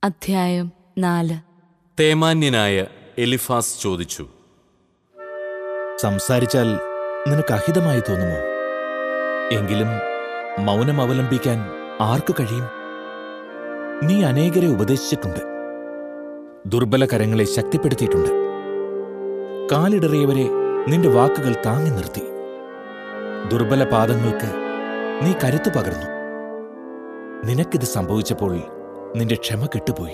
അധ്യായം നാല് തേമാന്യനായ എലിഫാസ് ചോദിച്ചു സംസാരിച്ചാൽ നിനക്ക് അഹിതമായി തോന്നുമോ എങ്കിലും മൗനം അവലംബിക്കാൻ ആർക്കു കഴിയും നീ അനേകരെ ഉപദേശിച്ചിട്ടുണ്ട് ദുർബല കരങ്ങളെ ശക്തിപ്പെടുത്തിയിട്ടുണ്ട് കാലിടറിയവരെ നിന്റെ വാക്കുകൾ താങ്ങി നിർത്തി ദുർബല പാദങ്ങൾക്ക് നീ കരുത്തു പകർന്നു നിനക്കിത് സംഭവിച്ചപ്പോൾ നിന്റെ ക്ഷമ കെട്ടുപോയി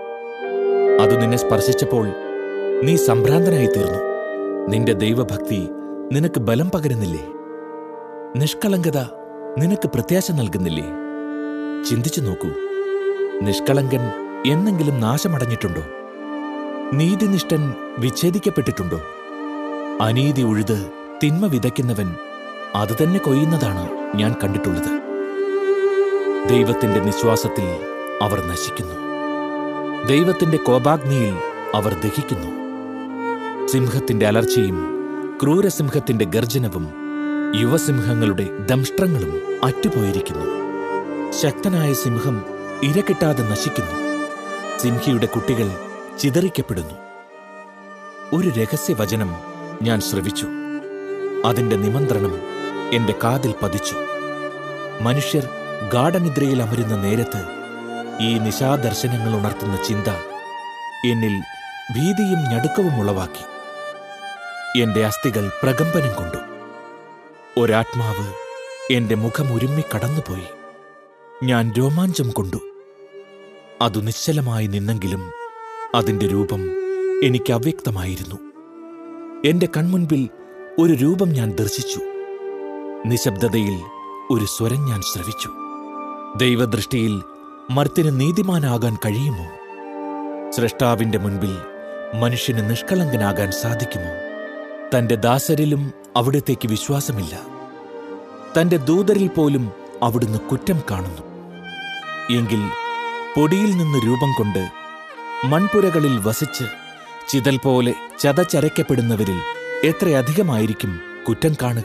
അത് നിന്നെ സ്പർശിച്ചപ്പോൾ നീ സംഭ്രാന്തനായി തീർന്നു നിന്റെ ദൈവഭക്തി നിനക്ക് ബലം പകരുന്നില്ലേ നിഷ്കളങ്കത നിനക്ക് പ്രത്യാശ നൽകുന്നില്ലേ ചിന്തിച്ചു നോക്കൂ നിഷ്കളങ്കൻ എന്നെങ്കിലും നാശമടഞ്ഞിട്ടുണ്ടോ നീതിനിഷ്ഠൻ വിച്ഛേദിക്കപ്പെട്ടിട്ടുണ്ടോ അനീതി ഉഴുത് തിന്മ വിതയ്ക്കുന്നവൻ അതുതന്നെ കൊയ്യുന്നതാണ് ഞാൻ കണ്ടിട്ടുള്ളത് ദൈവത്തിന്റെ നിശ്വാസത്തിൽ അവർ നശിക്കുന്നു ദൈവത്തിന്റെ കോപാഗ്നിയിൽ അവർ ദഹിക്കുന്നു സിംഹത്തിന്റെ അലർച്ചയും ക്രൂരസിംഹത്തിന്റെ ഗർജനവും യുവസിംഹങ്ങളുടെ ദംഷ്ട്രങ്ങളും അറ്റുപോയിരിക്കുന്നു ശക്തനായ സിംഹം ഇരകിട്ടാതെ നശിക്കുന്നു സിംഹിയുടെ കുട്ടികൾ ചിതറിക്കപ്പെടുന്നു ഒരു രഹസ്യവചനം ഞാൻ ശ്രവിച്ചു അതിന്റെ നിമന്ത്രണം എന്റെ കാതിൽ പതിച്ചു മനുഷ്യർ ഗാഠനിദ്രയിൽ അമരുന്ന നേരത്ത് ഈ നിശാദർശനങ്ങൾ ഉണർത്തുന്ന ചിന്ത എന്നിൽ ഭീതിയും ഞടുക്കവും ഉളവാക്കി എന്റെ അസ്ഥികൾ പ്രകമ്പനം കൊണ്ടു ഒരാത്മാവ് എന്റെ മുഖം ഉരുമ്മി കടന്നുപോയി ഞാൻ രോമാഞ്ചം കൊണ്ടു അതു നിശ്ചലമായി നിന്നെങ്കിലും അതിന്റെ രൂപം എനിക്ക് അവ്യക്തമായിരുന്നു എന്റെ കൺമുൻപിൽ ഒരു രൂപം ഞാൻ ദർശിച്ചു നിശബ്ദതയിൽ ഒരു സ്വരം ഞാൻ ശ്രവിച്ചു ദൈവദൃഷ്ടിയിൽ മർത്തിന് നീതിമാനാകാൻ കഴിയുമോ സൃഷ്ടാവിന്റെ മുൻപിൽ മനുഷ്യന് നിഷ്കളങ്കനാകാൻ സാധിക്കുമോ തന്റെ ദാസരിലും അവിടത്തേക്ക് വിശ്വാസമില്ല തന്റെ ദൂതരിൽ പോലും അവിടുന്ന് കുറ്റം കാണുന്നു എങ്കിൽ പൊടിയിൽ നിന്ന് രൂപം കൊണ്ട് മൺപുരകളിൽ വസിച്ച് ചിതൽ പോലെ ചതച്ചരയ്ക്കപ്പെടുന്നവരിൽ എത്രയധികമായിരിക്കും കുറ്റം കാണുക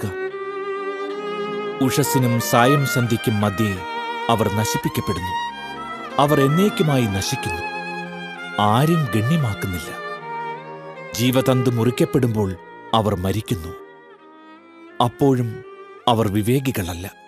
ഉഷസ്സിനും സായം സന്ധിക്കും മധ്യേ അവർ നശിപ്പിക്കപ്പെടുന്നു അവർ എന്നേക്കുമായി നശിക്കുന്നു ആരും ഗണ്യമാക്കുന്നില്ല ജീവതന്തു മുറിക്കപ്പെടുമ്പോൾ അവർ മരിക്കുന്നു അപ്പോഴും അവർ വിവേകികളല്ല